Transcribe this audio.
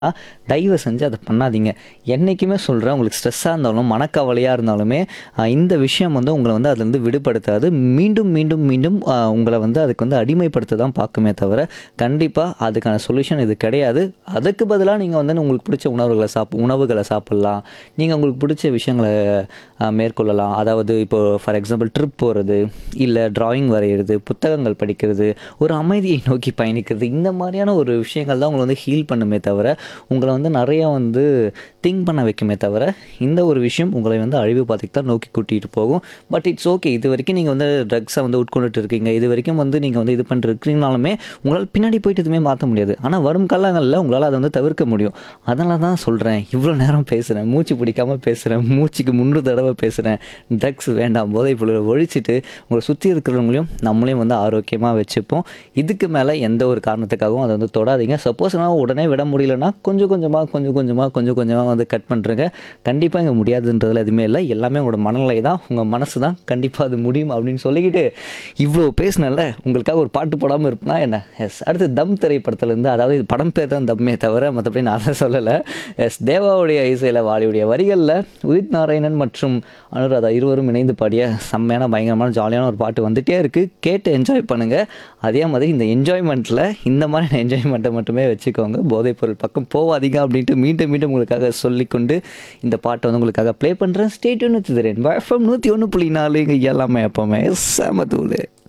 தயவு செஞ்சு அதை பண்ணாதீங்க என்றைக்குமே சொல்கிறேன் உங்களுக்கு ஸ்ட்ரெஸ்ஸாக இருந்தாலும் மனக்கவலையாக இருந்தாலுமே அஹ், இந்த விஷயம் வந்து உங்களை வந்து அதுலேருந்து விடுபடுத்தாது மீண்டும் மீண்டும் மீண்டும் அஹ், உங்களை வந்து அதுக்கு வந்து அடிமைப்படுத்த தான் பார்க்குமே தவிர கண்டிப்பாக அதுக்கான சொல்யூஷன் இது கிடையாது அதுக்கு பதிலாக நீங்கள் வந்து உங்களுக்கு பிடிச்ச உணவுகளை சாப் உணவுகளை சாப்பிட்லாம் நீங்கள் உங்களுக்கு பிடிச்ச விஷயங்களை அஹ், மேற்கொள்ளலாம் அதாவது இப்போ ஃபார் எக்ஸாம்பிள் ட்ரிப் போகிறது இல்லை டிராயிங் வரைகிறது புத்தகங்கள் படிக்கிறது ஒரு அமைதியை நோக்கி பயணிக்கிறது இந்த மாதிரியான ஒரு விஷயங்கள் தான் உங்களை வந்து ஹீல் பண்ணுமே தவிர உங்களை வந்து நிறையா வந்து திங்க் பண்ண வைக்குமே தவிர இந்த ஒரு விஷயம் உங்களை வந்து அழிவு பாதைக்கு தான் நோக்கி கூட்டிகிட்டு போகும் பட் இட்ஸ் ஓகே இது வரைக்கும் நீங்கள் வந்து ட்ரக்ஸை வந்து உட்கொண்டுட்டு இருக்கீங்க இது வரைக்கும் வந்து நீங்கள் வந்து இது பண்ணிருக்கீங்கனாலுமே உங்களால் பின்னாடி போயிட்டு எதுவுமே மாற்ற முடியாது ஆனால் வரும் காலங்களில் உங்களால் அதை வந்து தவிர்க்க முடியும் அதனால தான் சொல்கிறேன் இவ்வளோ நேரம் பேசுகிறேன் மூச்சு பிடிக்காமல் பேசுகிறேன் மூச்சுக்கு முன்னூறு தடவை பேசுகிறேன் ட்ரக்ஸ் வேண்டாம் போதை பொருளை ஒழிச்சிட்டு உங்களை சுற்றி இருக்கிறவங்களையும் நம்மளையும் வந்து ஆரோக்கியமாக வச்சுப்போம் இதுக்கு மேலே எந்த ஒரு காரணத்துக்காகவும் அதை வந்து தொடாதீங்க சப்போஸ் நான் உடனே விட முடியலன்னா கொஞ்சம் கொஞ்சமாக கொஞ்சம் கொஞ்சமாக கொஞ்சம் கொஞ்சமாக வந்து கட் பண்ணுறேங்க கண்டிப்பாக இங்கே முடியாதுன்றதுல எதுவுமே இல்லை எல்லாமே உங்களோட மனநிலை தான் உங்கள் மனசு தான் கண்டிப்பாக அது முடியும் அப்படின்னு சொல்லிக்கிட்டு இவ்வளோ பேசினல உங்களுக்காக ஒரு பாட்டு போடாமல் இருப்பேனா என்ன எஸ் அடுத்து தம் திரைப்படத்துலேருந்து அதாவது இது படம் பேர் தான் தம்மே தவிர மற்றபடி நான் அதை சொல்லலை எஸ் தேவாவுடைய இசையில் வாலியுடைய வரிகளில் உதித் நாராயணன் மற்றும் அனுராதா இருவரும் இணைந்து பாடிய செம்மையான பயங்கரமான ஜாலியான ஒரு பாட்டு வந்துட்டே இருக்குது கேட்டு என்ஜாய் பண்ணுங்கள் அதே மாதிரி இந்த என்ஜாய்மெண்ட்டில் இந்த மாதிரி என்ஜாய்மெண்ட்டை மட்டுமே வச்சுக்கோங்க போதைப்பொருள் பக்கம் போவாதீங்க அப்படின்ட்டு மீண்டும் மீண்டும் உங்களுக்காக சொல்லிக்கொண்டு இந்த பாட்டை வந்து உங்களுக்காக ப்ளே பண்ணுறேன் ஸ்டேட் ஒன்று தெரியும் எஃப்எம் நூற்றி ஒன்று புள்ளி நாலு இங்கே எல்லாமே எப்போவுமே செம தூள்